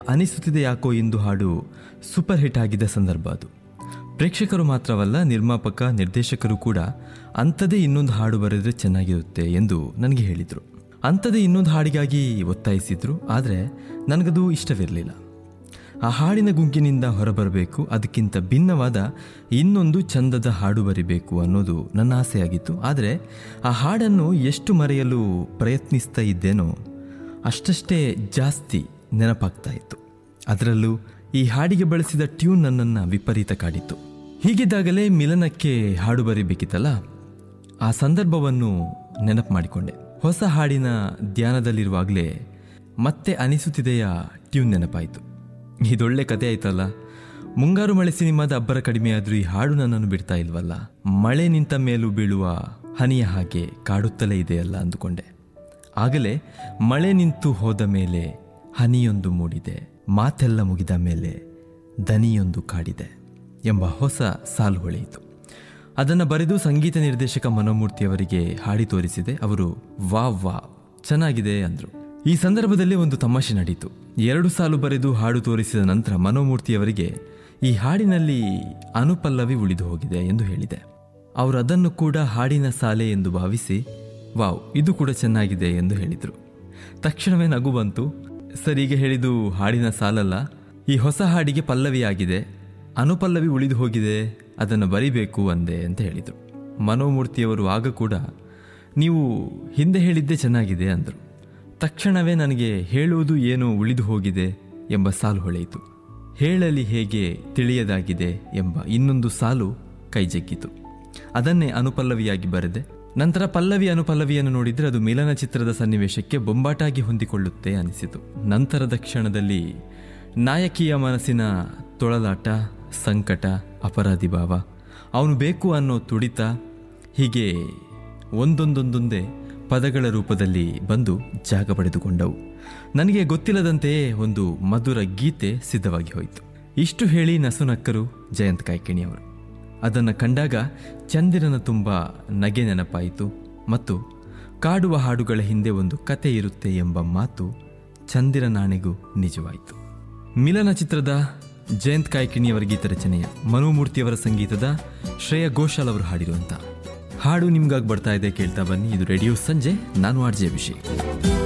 ಅನಿಸುತ್ತಿದೆ ಯಾಕೋ ಇಂದು ಹಾಡು ಸೂಪರ್ ಹಿಟ್ ಆಗಿದ್ದ ಸಂದರ್ಭ ಅದು ಪ್ರೇಕ್ಷಕರು ಮಾತ್ರವಲ್ಲ ನಿರ್ಮಾಪಕ ನಿರ್ದೇಶಕರು ಕೂಡ ಅಂಥದೇ ಇನ್ನೊಂದು ಹಾಡು ಬರೆದ್ರೆ ಚೆನ್ನಾಗಿರುತ್ತೆ ಎಂದು ನನಗೆ ಹೇಳಿದರು ಅಂಥದೇ ಇನ್ನೊಂದು ಹಾಡಿಗಾಗಿ ಒತ್ತಾಯಿಸಿದ್ರು ಆದರೆ ನನಗದು ಇಷ್ಟವಿರಲಿಲ್ಲ ಆ ಹಾಡಿನ ಗುಂಗಿನಿಂದ ಹೊರಬರಬೇಕು ಅದಕ್ಕಿಂತ ಭಿನ್ನವಾದ ಇನ್ನೊಂದು ಚಂದದ ಹಾಡು ಬರಿಬೇಕು ಅನ್ನೋದು ನನ್ನ ಆಸೆಯಾಗಿತ್ತು ಆದರೆ ಆ ಹಾಡನ್ನು ಎಷ್ಟು ಮರೆಯಲು ಪ್ರಯತ್ನಿಸ್ತಾ ಇದ್ದೇನೋ ಅಷ್ಟಷ್ಟೇ ಜಾಸ್ತಿ ನೆನಪಾಗ್ತಾ ಇತ್ತು ಅದರಲ್ಲೂ ಈ ಹಾಡಿಗೆ ಬಳಸಿದ ಟ್ಯೂನ್ ನನ್ನನ್ನು ವಿಪರೀತ ಕಾಡಿತ್ತು ಹೀಗಿದ್ದಾಗಲೇ ಮಿಲನಕ್ಕೆ ಹಾಡು ಬರಿಬೇಕಿತ್ತಲ್ಲ ಆ ಸಂದರ್ಭವನ್ನು ನೆನಪು ಮಾಡಿಕೊಂಡೆ ಹೊಸ ಹಾಡಿನ ಧ್ಯಾನದಲ್ಲಿರುವಾಗಲೇ ಮತ್ತೆ ಅನಿಸುತ್ತಿದೆಯ ಟ್ಯೂನ್ ನೆನಪಾಯಿತು ಇದೊಳ್ಳೆ ಕತೆ ಆಯ್ತಲ್ಲ ಮುಂಗಾರು ಮಳೆ ಸಿನಿಮಾದ ಅಬ್ಬರ ಕಡಿಮೆಯಾದ್ರೂ ಈ ಹಾಡು ನನ್ನನ್ನು ಬಿಡ್ತಾ ಇಲ್ವಲ್ಲ ಮಳೆ ನಿಂತ ಮೇಲೂ ಬೀಳುವ ಹನಿಯ ಹಾಗೆ ಕಾಡುತ್ತಲೇ ಇದೆಯಲ್ಲ ಅಂದುಕೊಂಡೆ ಆಗಲೇ ಮಳೆ ನಿಂತು ಹೋದ ಮೇಲೆ ಹನಿಯೊಂದು ಮೂಡಿದೆ ಮಾತೆಲ್ಲ ಮುಗಿದ ಮೇಲೆ ದನಿಯೊಂದು ಕಾಡಿದೆ ಎಂಬ ಹೊಸ ಸಾಲು ಹೊಳೆಯಿತು ಅದನ್ನು ಬರೆದು ಸಂಗೀತ ನಿರ್ದೇಶಕ ಮನೋಮೂರ್ತಿಯವರಿಗೆ ಹಾಡಿ ತೋರಿಸಿದೆ ಅವರು ವಾ ವಾ ಚೆನ್ನಾಗಿದೆ ಅಂದರು ಈ ಸಂದರ್ಭದಲ್ಲಿ ಒಂದು ತಮಾಷೆ ನಡೀತು ಎರಡು ಸಾಲು ಬರೆದು ಹಾಡು ತೋರಿಸಿದ ನಂತರ ಮನೋಮೂರ್ತಿಯವರಿಗೆ ಈ ಹಾಡಿನಲ್ಲಿ ಅನುಪಲ್ಲವಿ ಉಳಿದು ಹೋಗಿದೆ ಎಂದು ಹೇಳಿದೆ ಅವರು ಅದನ್ನು ಕೂಡ ಹಾಡಿನ ಸಾಲೆ ಎಂದು ಭಾವಿಸಿ ವಾವ್ ಇದು ಕೂಡ ಚೆನ್ನಾಗಿದೆ ಎಂದು ಹೇಳಿದರು ತಕ್ಷಣವೇ ನಗು ಬಂತು ಸರ್ ಈಗ ಹೇಳಿದು ಹಾಡಿನ ಸಾಲಲ್ಲ ಈ ಹೊಸ ಹಾಡಿಗೆ ಪಲ್ಲವಿಯಾಗಿದೆ ಅನುಪಲ್ಲವಿ ಉಳಿದು ಹೋಗಿದೆ ಅದನ್ನು ಬರಿಬೇಕು ಅಂದೆ ಅಂತ ಹೇಳಿದರು ಮನೋಮೂರ್ತಿಯವರು ಆಗ ಕೂಡ ನೀವು ಹಿಂದೆ ಹೇಳಿದ್ದೇ ಚೆನ್ನಾಗಿದೆ ಅಂದರು ತಕ್ಷಣವೇ ನನಗೆ ಹೇಳುವುದು ಏನೋ ಉಳಿದು ಹೋಗಿದೆ ಎಂಬ ಸಾಲು ಹೊಳೆಯಿತು ಹೇಳಲಿ ಹೇಗೆ ತಿಳಿಯದಾಗಿದೆ ಎಂಬ ಇನ್ನೊಂದು ಸಾಲು ಕೈಜಗ್ಗಿತು ಅದನ್ನೇ ಅನುಪಲ್ಲವಿಯಾಗಿ ಬರೆದೆ ನಂತರ ಪಲ್ಲವಿ ಅನುಪಲ್ಲವಿಯನ್ನು ನೋಡಿದರೆ ಅದು ಮಿಲನ ಚಿತ್ರದ ಸನ್ನಿವೇಶಕ್ಕೆ ಬೊಂಬಾಟಾಗಿ ಹೊಂದಿಕೊಳ್ಳುತ್ತೆ ಅನಿಸಿತು ನಂತರದ ಕ್ಷಣದಲ್ಲಿ ನಾಯಕಿಯ ಮನಸ್ಸಿನ ತೊಳಲಾಟ ಸಂಕಟ ಅಪರಾಧಿ ಭಾವ ಅವನು ಬೇಕು ಅನ್ನೋ ತುಡಿತ ಹೀಗೆ ಒಂದೊಂದೊಂದೊಂದೇ ಪದಗಳ ರೂಪದಲ್ಲಿ ಬಂದು ಜಾಗ ಪಡೆದುಕೊಂಡವು ನನಗೆ ಗೊತ್ತಿಲ್ಲದಂತೆಯೇ ಒಂದು ಮಧುರ ಗೀತೆ ಸಿದ್ಧವಾಗಿ ಹೋಯಿತು ಇಷ್ಟು ಹೇಳಿ ನಸುನಕ್ಕರು ಜಯಂತ್ ಕಾಯ್ಕಿಣಿಯವರು ಅದನ್ನು ಕಂಡಾಗ ಚಂದಿರನ ತುಂಬ ನಗೆ ನೆನಪಾಯಿತು ಮತ್ತು ಕಾಡುವ ಹಾಡುಗಳ ಹಿಂದೆ ಒಂದು ಕತೆ ಇರುತ್ತೆ ಎಂಬ ಮಾತು ಚಂದಿರ ನಾಣೆಗೂ ನಿಜವಾಯಿತು ಮಿಲನ ಚಿತ್ರದ ಜಯಂತ್ ಕಾಯ್ಕಿಣಿಯವರ ಗೀತ ರಚನೆಯ ಮನೋಮೂರ್ತಿಯವರ ಸಂಗೀತದ ಶ್ರೇಯಾ ಘೋಷಾಲ್ ಅವರು ಹಾಡಿರುವಂಥ ಹಾಡು ನಿಮ್ಗಾಗಿ ಬರ್ತಾ ಇದೆ ಕೇಳ್ತಾ ಬನ್ನಿ ಇದು ರೇಡಿಯೋ ಸಂಜೆ ನಾನು ಆರ್ ಜೆ ಅಭಿಷೇಕ್